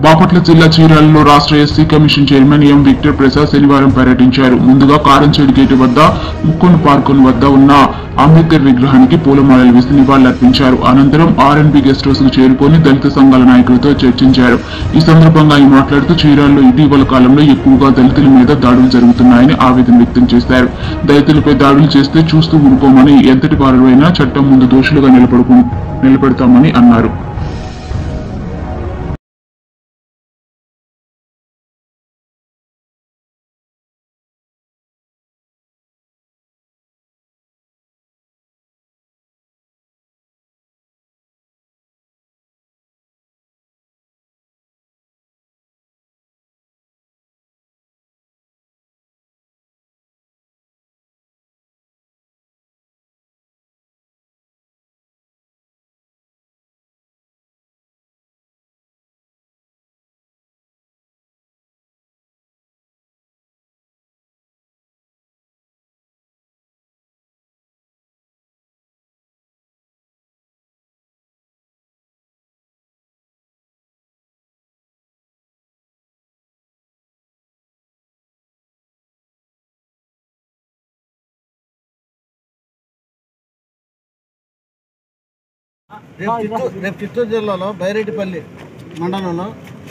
బాపట్ల జిల్లా చీరాలలో రాష్ట్ర SC commission chairman M Victor Prasad శనివారం పర్యటించారు ముందుగా కారంచేడు గేటు వద్ద ముక్కోను పార్కున్ వద్ద ఉన్న అంబేద్కర్ విగ్రహానికి పూలమాలలు వేసి నివాళులర్పించారు అనంతరం ఆర్ఎన్బి గెస్ట్ హౌస్ కు చేరుకొని దళిత సంఘాల నాయకులతో చర్చించారు ఈ సందర్భంగా ఆయన మాట్లాడుతూ చీరాలలో ఇటీవల కాలంలో ఎక్కువగా దళితుల మీద దాడులు జరుగుతున్నాయని ఆవేదన వ్యక్తం చేశారు దళితులపై దాడులు చేస్తే చూస్తూ ఊరుకోమని ఎంతటి వారైనా చట్టం ముందు దోషులుగా నిలబడుకు నిలబెడతామని అన్నారు రేపు చిత్తూరు రేపు చిత్తూరు జిల్లాలో బైరెడ్డిపల్లి మండలంలో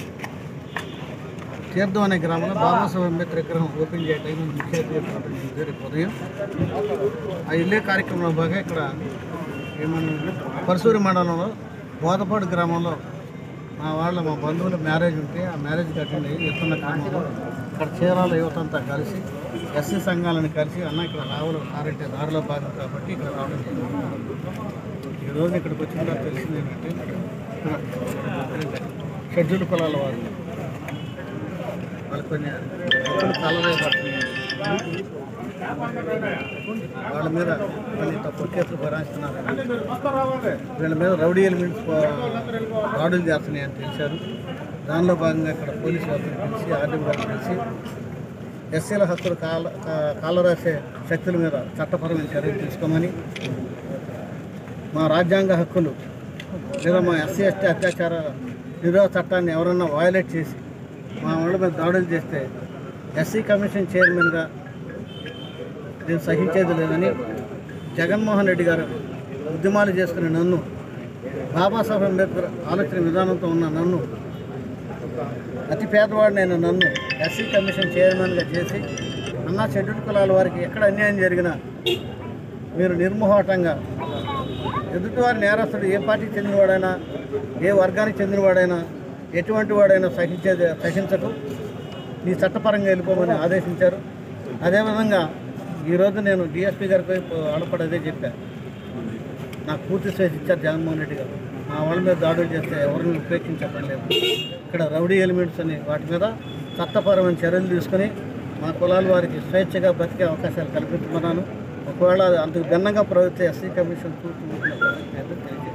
తీర్థం అనే గ్రామంలో బాబాసాహెబ్ అంబేద్కర్ విగ్రహం ఓపెన్ చేయడానికి ముఖ్య అతిథిగా ప్రారంభించింది రేపు ఉదయం ఆ ఇల్లే కార్యక్రమంలో భాగంగా ఇక్కడ ఏమన్నా పరసూరి మండలంలో బోదపాడు గ్రామంలో మా వాళ్ళ మా బంధువుల మ్యారేజ్ ఉంటే ఆ మ్యారేజ్కి అటెండ్ అయ్యి ఎత్తున్న క్రమంలో ఇక్కడ చీరాల యువతంతా కలిసి ఎస్సీ సంఘాలను కలిసి అన్న ఇక్కడ రావులు ఆరంటే దారిలో భాగం కాబట్టి ఇక్కడ రావడం జరిగింది ఈరోజు ఇక్కడికి వచ్చిన తర్వాత తెలిసింది ఏంటంటే ఇక్కడ షెడ్యూల్ కులాల వారు వాళ్ళు కొన్ని హక్కులు కాలమే పడుతున్నాయి వాళ్ళ మీద కొన్ని తక్కువ కేసులు భరాయిస్తున్నారు వీళ్ళ మీద రౌడీ ఎలిమెంట్స్ దాడులు చేస్తున్నాయని తెలిసారు దానిలో భాగంగా ఇక్కడ పోలీసు వ్యవస్థను పిలిచి ఆర్డీ గారిని పిలిచి ఎస్సీల హక్కులు కాల కా- కాలరాసే శక్తుల మీద చట్టపరమైన చర్యలు తీసుకోమని మా రాజ్యాంగ హక్కులు లేదా మా ఎస్సీ ఎస్టీ అత్యాచార నిరోధ చట్టాన్ని ఎవరన్నా వయలేట్ చేసి మా వాళ్ళ మీద దాడులు చేస్తే ఎస్సీ కమిషన్ చైర్మన్గా నేను సహించేది లేదని జగన్మోహన్ రెడ్డి గారు ఉద్యమాలు చేసుకునే నన్ను బాబాసాహెబ్ అంబేద్కర్ ఆలోచన విధానంతో ఉన్న నన్ను అతి పేదవాడినైన నన్ను ఎస్సీ కమిషన్ చైర్మన్గా చేసి అన్నా షెడ్యూల్ కులాల వారికి ఎక్కడ అన్యాయం జరిగినా మీరు నిర్మోహటంగా ఎదుటివారి నేరస్తుడు ఏ పార్టీకి చెందినవాడైనా ఏ వర్గానికి చెందినవాడైనా ఎటువంటి వాడైనా సహించేది సహించకు నీ చట్టపరంగా వెళ్ళిపోమని ఆదేశించారు అదేవిధంగా ఈరోజు నేను డిఎస్పీ గారికి ఆడపడి అదే చెప్పాను నాకు పూర్తి స్వేచ్ఛ ఇచ్చారు జగన్మోహన్ రెడ్డి గారు మా వాళ్ళ మీద దాడులు చేస్తే ఎవరిని ఉపేక్షించడం లేదు ఇక్కడ రౌడీ ఎలిమెంట్స్ అని వాటి మీద చట్టపరమైన చర్యలు తీసుకొని మా కులాల వారికి స్వేచ్ఛగా బతికే అవకాశాలు కల్పించమన్నాను ఒకవేళ అది అంతకు భిన్నంగా ప్రవర్తిస్తే ఎస్సీ కమిషన్ పూర్తి ఊపిన పరిస్థితి లేదు తెలియజేస్తాను